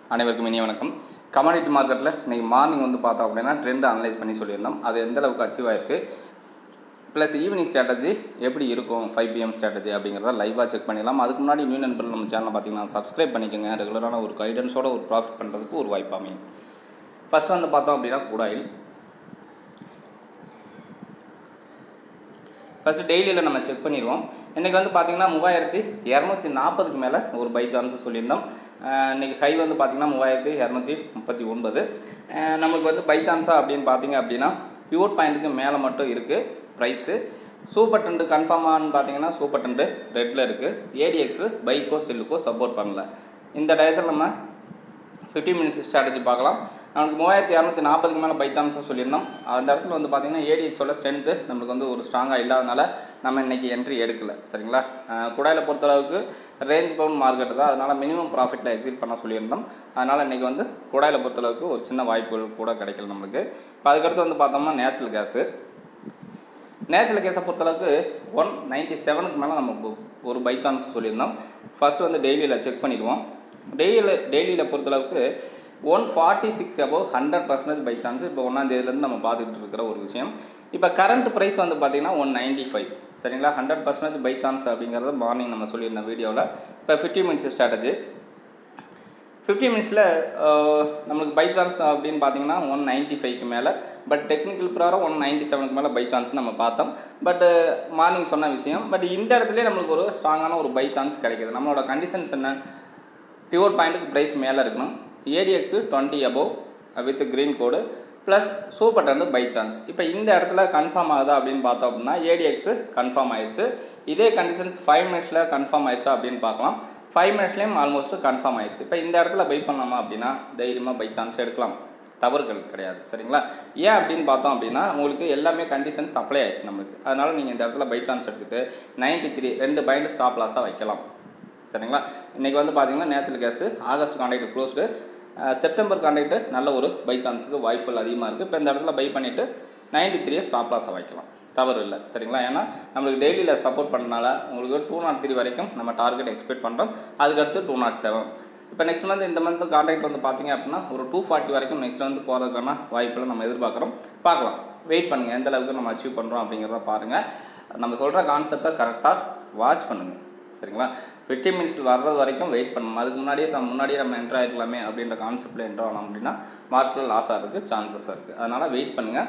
அனைவருக்கும் இனிய வணக்கம் கமாடிட்டி மார்க்கெட்டில் இன்றைக்கி மார்னிங் வந்து பார்த்தோம் அப்படின்னா ட்ரெண்ட் அனலைஸ் பண்ணி சொல்லியிருந்தோம் அது எந்த அளவுக்கு அச்சீவ் ஆயிருக்கு ப்ளஸ் ஈவினிங் ஸ்ட்ராட்டஜி எப்படி இருக்கும் ஃபைவ் பிஎம் ஸ்ட்ராட்டஜி அப்படிங்கிறத லைவாக செக் பண்ணிடலாம் அதுக்கு முன்னாடி நியூ நண்பர்கள் நம்ம சேனலை பார்த்தீங்கன்னா சப்ஸ்கிரைப் பண்ணிக்கோங்க ரெகுலரான ஒரு கைடன்ஸோட ஒரு ப்ராஃபிட் பண்ணுறதுக்கு ஒரு வாய்ப்பு அமையும் ஃபஸ்ட் வந்து பார்த்தோம் அப்படின்னா குடாயில் ஃபஸ்ட்டு டெய்லியில் நம்ம செக் பண்ணிடுவோம் இன்றைக்கி வந்து பார்த்திங்கன்னா மூவாயிரத்தி இரநூத்தி நாற்பதுக்கு மேலே ஒரு பை சான்ஸ் சொல்லியிருந்தோம் அஹ் இன்னைக்கு ஹை வந்து பார்த்திங்கன்னா மூவாயிரத்தி இரநூத்தி முப்பத்தி ஒன்பது அஹ் நமக்கு வந்து பை சான்ஸாக அப்படின்னு பார்த்தீங்க அப்படின்னா பியூர் பாயிண்ட்டுக்கு மேலே மட்டும் இருக்குது ப்ரைஸு சூப்பர் டென்ட் கன்ஃபார்மானு பார்த்தீங்கன்னா சூப்பர் டென்ட் ரெட்டில் இருக்குது ஏடிஎக்ஸு பைக்கோ செல்லுக்கோ சப்போர்ட் பண்ணல இந்த டயத்தில் நம்ம ஃபிஃப்டி மினிட்ஸ் ஸ்ட்ராட்டஜி பார்க்கலாம் நமக்கு மூவாயிரத்தி இரநூத்தி நாற்பதுக்கு மேலே பை சான்ஸாக சொல்லியிருந்தோம் அந்த இடத்துல வந்து பார்த்திங்கன்னா ஏடிஎக்ஸோட ஸ்ட்ரென்த்து நம்மளுக்கு வந்து ஒரு ஸ்ட்ராங்காக இல்லாதனால நம்ம இன்றைக்கி என்ட்ரி எடுக்கல சரிங்களா அஹ் குடாயில் பொறுத்தளவுக்கு ரேஞ்ச் பவுண்ட் மார்க்கெட் தான் அதனால் மினிமம் ப்ராஃபிட்டில் எக்ஸிட் பண்ண சொல்லியிருந்தோம் அதனால் இன்றைக்கி வந்து குடாயில் பொறுத்தளவுக்கு ஒரு சின்ன வாய்ப்புகள் கூட கிடைக்கல நம்மளுக்கு இப்போ அதுக்கடுத்து வந்து பார்த்தோம்னா நேச்சுரல் கேஸு நேச்சுரல் கேஸை பொறுத்தளவுக்கு ஒன் நைன்ட்டி செவனுக்கு மேலே நம்ம ஒ- ஒரு பை சான்ஸ் சொல்லியிருந்தோம் ஃபஸ்ட்டு வந்து டெய்லியில் செக் பண்ணிடுவோம் டெய்லியில் டெய்லியில் பொறுத்தளவுக்கு one forty six above hundred percentage by chance இப்போ ஒன்றாந்தேதியிலேருந்து நம்ம பார்த்துக்கிட்டு இருக்கிற ஒரு விஷயம் இப்போ கரண்ட் ப்ரைஸ் வந்து பார்த்திங்கன்னா ஒன் நைன்ட்டி ஃபைவ் சரிங்களா ஹண்ட்ரட் பர்சன்டேஜ் பை சான்ஸ் அப்படிங்கிறத மார்னிங் நம்ம சொல்லியிருந்தோம் வீடியோவில் இப்போ ஃபிஃப்டி மினிட்ஸ் ஸ்ட்ராட்டஜி ஃபிஃப்டி மினிட்ஸில் நம்மளுக்கு பை சான்ஸ் அப்படின்னு பார்த்தீங்கன்னா ஒன் நைன்ட்டி ஃபைவ்க்கு மேலே பட் டெக்னிக்கல் பிரகாரம் ஒன் நைன்ட்டி செவனுக்கு மேலே பை சான்ஸ் நம்ம பார்த்தோம் பட் மார்னிங் சொன்ன விஷயம் பட் இந்த இடத்துலயே நம்மளுக்கு ஒரு ஸ்ட்ராங்கான ஒரு பை சான்ஸ் கிடைக்குது நம்மளோட கண்டிஷன்ஸ் என்ன பியூர் பாயிண்ட்டுக்கு ப்ரைஸ் மேலே இருக்கணும் ADX twenty above with green கோடு ப்ளஸ் சூப்பர் வந்து பை சான்ஸ் இப்போ இந்த இடத்துல கன்ஃபார்ம் ஆகுதா அப்படின்னு பார்த்தோம் அப்படின்னா ஏடிஎக்ஸு கன்ஃபார்ம் ஆயிடுச்சு இதே கண்டிஷன்ஸ் ஃபைவ் மினிட்ஸில் கன்ஃபார்ம் ஆயிடுச்சா அப்படின்னு பார்க்கலாம் ஃபைவ் மினிட்ஸ்லேயும் ஆல்மோஸ்ட் கன்ஃபார்ம் ஆயிடுச்சு இப்போ இந்த இடத்துல பை பண்ணலாமா அப்படின்னா தைரியமாக பை சான்ஸ் எடுக்கலாம் தவறுகள் கிடையாது சரிங்களா ஏன் அப்படின்னு பார்த்தோம் அப்படின்னா உங்களுக்கு எல்லாமே கண்டிஷன்ஸ் அப்ளை ஆயிடுச்சு நம்மளுக்கு அதனால் நீங்கள் இந்த இடத்துல பை சான்ஸ் எடுத்துகிட்டு நைன்ட்டி த்ரீ ரெண்டு பாயிண்ட் ஸ்டாப் லாஸாக வைக்கலாம் சரிங்களா இன்றைக்கி வந்து பார்த்தீங்கன்னா natural gas August contract closed September contract நல்ல ஒரு பை சான்ஸுக்கு வாய்ப்புகள் அதிகமாக இருக்குது இப்போ இந்த இடத்துல பை பண்ணிவிட்டு நைன்ட்டி த்ரீயை ஸ்டாப் லாஸை வைக்கலாம் தவறு இல்லை சரிங்களா ஏன்னா நம்மளுக்கு டெய்லியில் சப்போர்ட் பண்ணனால உங்களுக்கு டூ நாட் த்ரீ வரைக்கும் நம்ம டார்கெட் எக்ஸ்பெக்ட் பண்ணுறோம் அதுக்கடுத்து டூ நாட் செவன் இப்போ நெக்ஸ்ட் மந்த் இந்த மந்த் கான்ட்ராக்ட் வந்து பார்த்தீங்க அப்படின்னா ஒரு டூ ஃபார்ட்டி வரைக்கும் நெக்ஸ்ட் வந்து போகிறதுக்கான வாய்ப்புகளை நம்ம எதிர்பார்க்குறோம் பார்க்கலாம் வெயிட் பண்ணுங்கள் எந்த அளவுக்கு நம்ம அச்சீவ் பண்ணுறோம் அப்படிங்கிறத பாருங்கள் நம்ம சொல்கிற கான்செப்டை கரெக்டாக வாட்ச் பண்ணுங்கள் சரிங்களா ஃபிஃப்டி மினிட்ஸ் வர்றது வரைக்கும் வெயிட் பண்ணணும் அதுக்கு முன்னாடியே சம் முன்னாடியே நம்ம என்ட்ரு ஆகிருக்கலாமே அப்படின்ற கான்செப்டில் என்ட்ரு ஆகணும் அப்படின்னா மார்க்கெட்டில் லாஸ் ஆகிறதுக்கு சான்சஸ் இருக்குது அதனால் வெயிட் பண்ணுங்கள்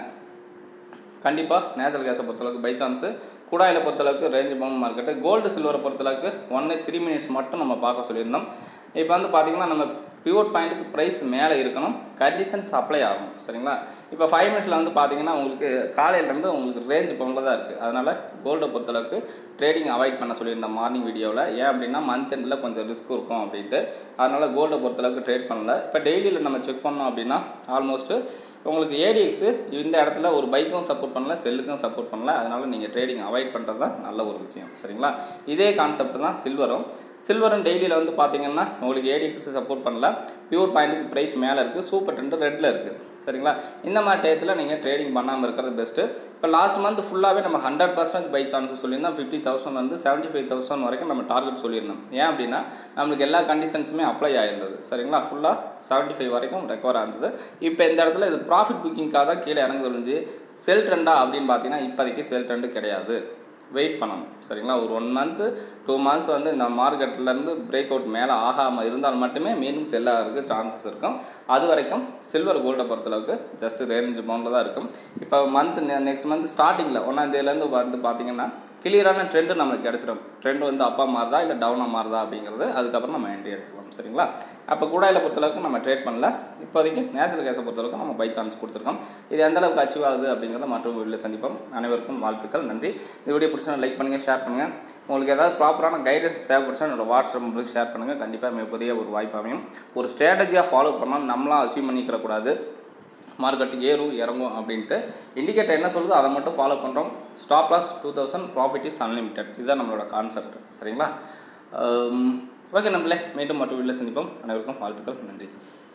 கண்டிப்பாக நேச்சுரல் கேஸை பொறுத்தளவுக்கு பை சான்ஸு குடாயில் பொறுத்தளவுக்கு ரேஞ்ச் பவுண்ட் மார்க்கெட்டு கோல்டு சில்வரை பொறுத்தளவுக்கு ஒன்று த்ரீ மினிட்ஸ் மட்டும் நம்ம பார்க்க சொல்லியிருந்தோம் இப்போ வந்து பார்த்திங்கன்னா நம்ம பியூர் பாயிண்ட்டுக்கு ப்ரைஸ் மேலே இருக்கணும் கண்டிஷன்ஸ் அப்ளை ஆகணும் சரிங்களா இப்போ ஃபைவ் மினிட்ஸில் வந்து பார்த்தீங்கன்னா உங்களுக்கு காலையிலேருந்து உங்களுக்கு ரேஞ்ச் பவுண்டில் தான் இருக்குது அதனால் கோல்டை பொறுத்தளவுக்கு ட்ரேடிங் அவாய்ட் பண்ண சொல்லியிருந்தேன் மார்னிங் வீடியோவில் ஏன் அப்படின்னா மந்த் எண்டில் கொஞ்சம் ரிஸ்க் இருக்கும் அப்படின்ட்டு அதனால் கோல்டை பொறுத்தளவுக்கு ட்ரேட் பண்ணல இப்போ டெய்லியில் நம்ம செக் பண்ணோம் அப்படின்னா ஆல்மோஸ்ட்டு உங்களுக்கு ஏடிஎக்ஸு இந்த இடத்துல ஒரு பைக்கும் சப்போர்ட் பண்ணல செல்லுக்கும் சப்போர்ட் பண்ணல அதனால் நீங்கள் ட்ரேடிங் அவாய்ட் பண்ணுறது தான் நல்ல ஒரு விஷயம் சரிங்களா இதே கான்செப்ட் தான் சில்வரும் சில்வரும் டெய்லியில் வந்து பார்த்தீங்கன்னா உங்களுக்கு ஏடிஎக்ஸ் சப்போர்ட் பண்ணல பியூர் பாயிண்ட்டுக்கு ப்ரைஸ் மேலே இருக்குது சூப்பர் டென்ட் ரெட்டில் இருக்குது சரிங்களா இந்த மாதிரி டயத்தில் நீங்கள் ட்ரேடிங் பண்ணாமல் இருக்கிறது பெஸ்ட்டு இப்போ லாஸ்ட் மந்த் ஃபுல்லாகவே நம்ம ஹண்ட்ரட் பர்சன்டேஜ் பை சான்ஸ் சொல்லியிருந்தோம் ஃபிஃப்டி தௌசண்ட் வந்து செவன்ட்டி ஃபைவ் தௌசண்ட் வரைக்கும் நம்ம டார்கெட் சொல்லியிருந்தோம் ஏன் அப்படின்னா நம்மளுக்கு எல்லா கண்டிஷன்ஸுமே அப்ளை ஆயிருந்தது சரிங்களா ஃபுல்லாக செவன்ட்டி ஃபைவ் வரைக்கும் ரெக்கவர் ஆயிருந்தது இப்போ இந்த இடத்துல இது ப்ராஃபிட் புக்கிங்காக தான் கீழே இறங்க ஒழிஞ்சு செல் ட்ரெண்டா அப்படின்னு பார்த்தீங்கன்னா இப்போதைக்கு செல் ட்ரெண்டு கிடையாது வெயிட் பண்ணணும் சரிங்களா ஒரு ஒன் மந்த்து டூ மந்த்ஸ் வந்து இந்த மார்க்கெட்லேருந்து பிரேக் அவுட் மேலே ஆகாமல் இருந்தால் மட்டுமே மீண்டும் செல் ஆகிறதுக்கு சான்சஸ் இருக்கும் அது வரைக்கும் சில்வர் கோல்டை பொறுத்தளவுக்கு ஜஸ்ட் ரேஞ்ச் பவுண்டில் தான் இருக்கும் இப்போ மந்த் நெக்ஸ்ட் மந்த் ஸ்டார்டிங்கில் ஒன்றாந்தேதியிலேருந்து வந்து பார்த்தீங்கன்னா கிளியரான ட்ரெண்டு நம்மளுக்கு கிடச்சிடும் ட்ரெண்ட் வந்து அப்பா மாறுதா இல்லை டவுனாக மாறுதா அப்படிங்கிறது அதுக்கப்புறம் நம்ம என்ட்ரி எடுத்துக்கலாம் சரிங்களா அப்போ கூடாயில் பொறுத்தளவுக்கு நம்ம ட்ரேட் பண்ணல இப்போதைக்கு நேச்சுரல் கேஸை பொறுத்தளவுக்கு நம்ம பை சான்ஸ் கொடுத்துருக்கோம் இது எந்த அளவுக்கு அச்சீவ் ஆகுது அப்படிங்கிறத மற்றும் வீடியோ சந்திப்போம் அனைவருக்கும் வாழ்த்துக்கள் நன்றி இந்த வீடியோ பிடிச்சா லைக் பண்ணுங்கள் ஷேர் பண்ணுங்கள் உங்களுக்கு ஏதாவது ப்ராப்பரான கைடன்ஸ் தேவைப்படுச்சா என்னோட வாட்ஸ்அப் நம்பருக்கு ஷேர் பண்ணுங்கள் கண்டிப்பாக மிகப்பெரிய ஒரு வாய்ப்பு அமையும் ஒரு ஸ்ட்ராட்டஜியாக ஃபாலோ பண்ணால் நம்மளாம் அசீவ் பண்ணிக்கிறக்கூடாது மார்க்கெட்டு ஏறும் இறங்கும் அப்படின்ட்டு இண்டிகேட்டர் என்ன சொல்லுதோ அதை மட்டும் ஃபாலோ பண்ணுறோம் stop loss two thousand profit is unlimited இதுதான் நம்மளோட கான்செப்ட் சரிங்களா ஓகே நம்மளே மீண்டும் மட்டும் வீட்டில் சந்திப்போம் அனைவருக்கும் வாழ்த்துக்கள் நன்றி